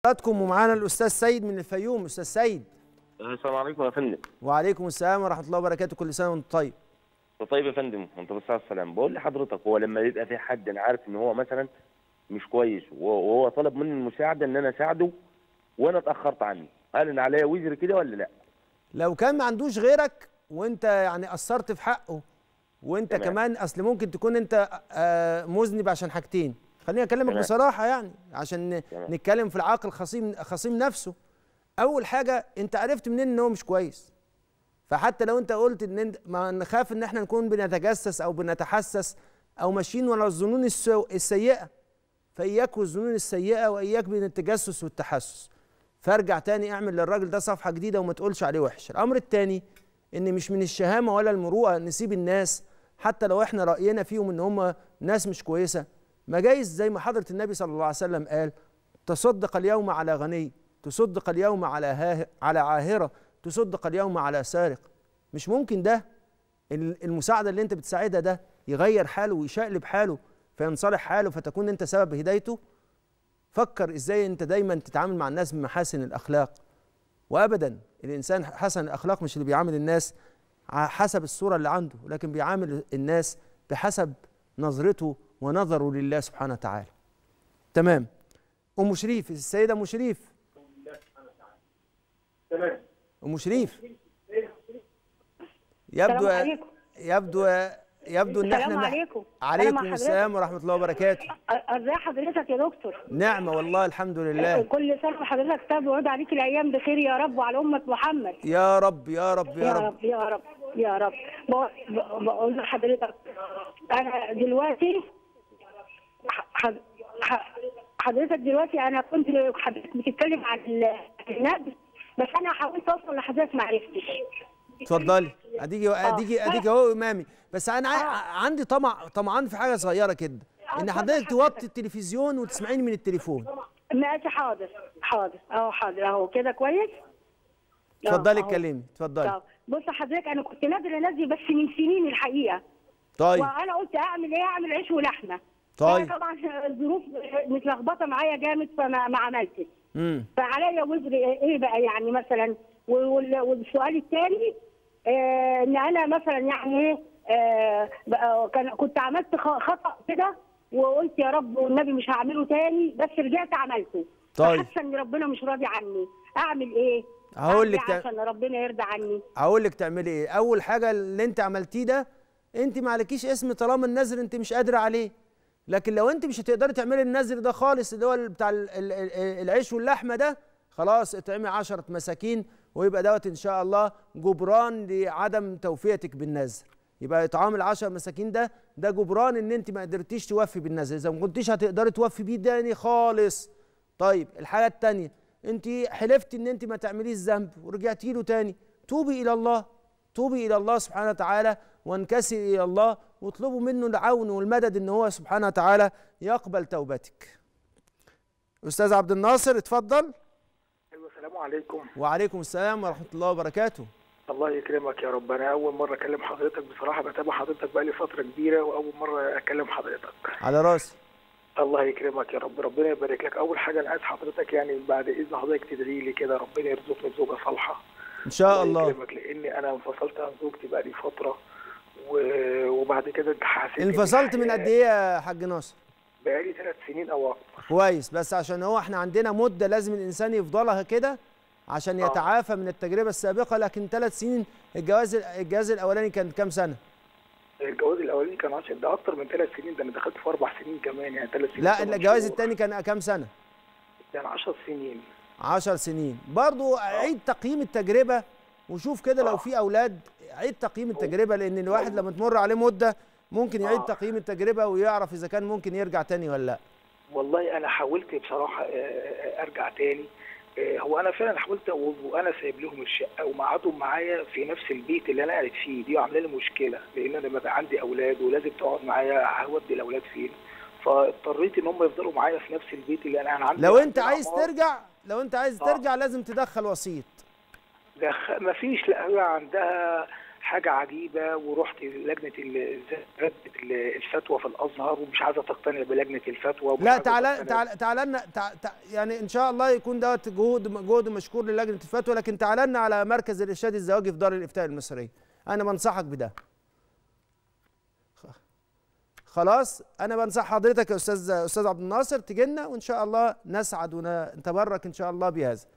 حضراتكم ومعانا الاستاذ سيد من الفيوم استاذ سيد السلام عليكم يا فندم وعليكم السلام ورحمه الله وبركاته كل سنه وانت طيب طيب يا فندم وانت بالصحه والسلام بقول لحضرتك هو لما يبقى في حد انا عارف ان هو مثلا مش كويس وهو طلب مني المساعده ان انا اساعده وانا اتاخرت عنه هل انا عليا وزر كده ولا لا لو كان ما عندوش غيرك وانت يعني قصرت في حقه وانت تمام. كمان اصل ممكن تكون انت آه، مذنب عشان حاجتين خليني اكلمك تمام. بصراحه يعني عشان ن- تمام. نتكلم في العاقل خصيم خصيم نفسه اول حاجه انت عرفت منين ان هو مش كويس فحتى لو انت قلت ان انت ما نخاف ان احنا نكون بنتجسس او بنتحسس او ماشيين ورا الظنون السو- السيئه فاياك والظنون السيئه واياك بين التجسس والتحسس فارجع تاني اعمل للراجل ده صفحه جديده وما تقولش عليه وحش الامر التاني ان مش من الشهامه ولا المروءه نسيب الناس حتى لو احنا راينا فيهم ان هم ناس مش كويسه ما جايز زي ما حضره النبي صلى الله عليه وسلم قال تصدق اليوم على غني تصدق اليوم على هاه على عاهره تصدق اليوم على سارق مش ممكن ده ال- المساعده اللي انت بتساعدها ده يغير حاله ويشقلب حاله فينصلح حاله فتكون انت سبب هدايته فكر ازاي انت دايما تتعامل مع الناس بمحاسن الاخلاق وابدا الانسان حسن الاخلاق مش اللي بيعامل الناس ع- حسب الصوره اللي عنده لكن بيعامل الناس بحسب نظرته ونظره لله سبحانه وتعالى تمام ام شريف السيده ام شريف تمام ام شريف يبدو السلام عليكم. يبدو يبدو ان احنا السلام مح- عليكم. أنا عليكم مع حضرتك. السلام ورحمه الله وبركاته أ- ازي حضرتك يا دكتور نعمه والله الحمد لله كل سنه وحضرتك طيب ويعود عليك الايام بخير يا رب وعلى امه محمد يا رب يا رب يا يا رب رب يا رب يا رب بق- ب- بقول لحضرتك انا دلوقتي ح- ح- ح- حضرتك دلوقتي انا كنت حضرتك بتتكلم عن ال- النبي بس انا حاولت اوصل لحضرتك ما عرفتش اتفضلي اديكي اديكي آه. اديكي اهو امامي بس انا عاي- عندي طمع طمعان في حاجه صغيره كده ان حضرتك توطي التلفزيون وتسمعيني من التليفون ماشي حاضر حاضر اهو حاضر اهو كده كويس أهو، اتفضلي أهو. اتكلمي اتفضلي طب بص حضرتك انا كنت نادره الناس دي بس من سنين الحقيقه طيب وانا قلت اعمل ايه اعمل عيش ولحمه طيب. فأنا طبعا الظروف متلخبطه معايا جامد فما ما عملتش امم فعليا وزر ايه بقى يعني مثلا وال- والسؤال الثاني آه ان انا مثلا يعني ايه آه بقى كان كنت عملت خ- خطا كده وقلت يا رب والنبي مش هعمله تاني بس رجعت عملته طيب. فحاسه ان ربنا مش راضي عني اعمل ايه؟ هقول لك أعمل إيه تع- عشان ربنا يرضى عني هقول لك تعملي ايه اول حاجه اللي انت عملتيه ده انت ما عليكيش اسم طالما النذر انت مش قادره عليه لكن لو انت مش هتقدري تعملي النذر ده خالص اللي هو ال- بتاع ال- ال- ال- العيش واللحمه ده خلاص اطعمي عشرة مساكين ويبقى دوت ان شاء الله جبران لعدم توفيتك بالنذر يبقى اطعام العشر مساكين ده ده جبران ان انت ما قدرتيش توفي بالنذر اذا ما كنتيش هتقدري توفي بيه تاني خالص طيب الحاجه التانيه انت حلفتي ان انت ما تعمليش ذنب ورجعتي له تاني توبي الى الله توبي الى الله سبحانه وتعالى وانكسري الى الله واطلبوا منه العون والمدد ان هو سبحانه وتعالى يقبل توبتك استاذ عبد الناصر اتفضل ايوه السلام عليكم وعليكم السلام ورحمه الله وبركاته الله يكرمك يا رب انا اول مره اكلم حضرتك بصراحه بتابع حضرتك بقالي فتره كبيره واول مره اكلم حضرتك على راسي الله يكرمك يا رب ربنا يبارك لك اول حاجه انا عايز حضرتك يعني بعد اذن حضرتك تدعي لي كده ربنا يرزقني بزوجه صالحه ان شاء الله يكرمك لاني انا انفصلت عن زوجتي بقالي فتره و... وبعد كده انت حسيت إن انفصلت من الحياة- قد ايه يا حاج ناصر بقالي ثلاث سنين او اكتر كويس بس عشان هو احنا عندنا مده لازم الانسان يفضلها كده عشان آه. يتعافى من التجربه السابقه لكن ثلاث سنين الجواز الجواز الاولاني كان كام سنه الجواز الاولاني كان 10 ده اكتر من ثلاث سنين ده انا دخلت في اربع سنين كمان يعني ثلاث سنين لا ثمان الجواز شهور. الثاني كان كام سنه يعني 10 سنين عشر سنين برضو عيد تقييم التجربة وشوف كده لو آه. في أولاد عيد تقييم التجربة لأن الواحد لما تمر عليه مدة ممكن يعيد آه. تقييم التجربة ويعرف إذا كان ممكن يرجع تاني ولا لا والله انا حاولت بصراحه آه، آه، ارجع تاني آه، هو انا فعلا حاولت و- وانا سايب لهم الشقه ومقعدهم معايا في نفس البيت اللي انا قاعد فيه دي عامله لي مشكله لان انا بقى عندي اولاد ولازم تقعد معايا هودي الاولاد فين فاضطريت ان هم يفضلوا معايا في نفس البيت اللي انا انا عندي لو أنت عندنا عايز عمار. ترجع لو أنت عايز آه. ترجع لازم تدخل وسيط ده خ- مفيش لا هي عندها حاجه عجيبه ورحت لجنه ال- ردت ال- الفتوى في الازهر ومش عايزه تقتنع بلجنه الفتوى ومش لا عايزة تعالى تقتنع تعالى تعالى لنا تع... تع... يعني ان شاء الله يكون دوت جهود جهد مشكور للجنه الفتوى لكن تعالى لنا على مركز الارشاد الزواجي في دار الافتاء المصريه انا بنصحك بده خ- خلاص انا بنصح حضرتك يا استاذ استاذ عبد الناصر تجي لنا وان شاء الله نسعد ونتبرك ان شاء الله بهذا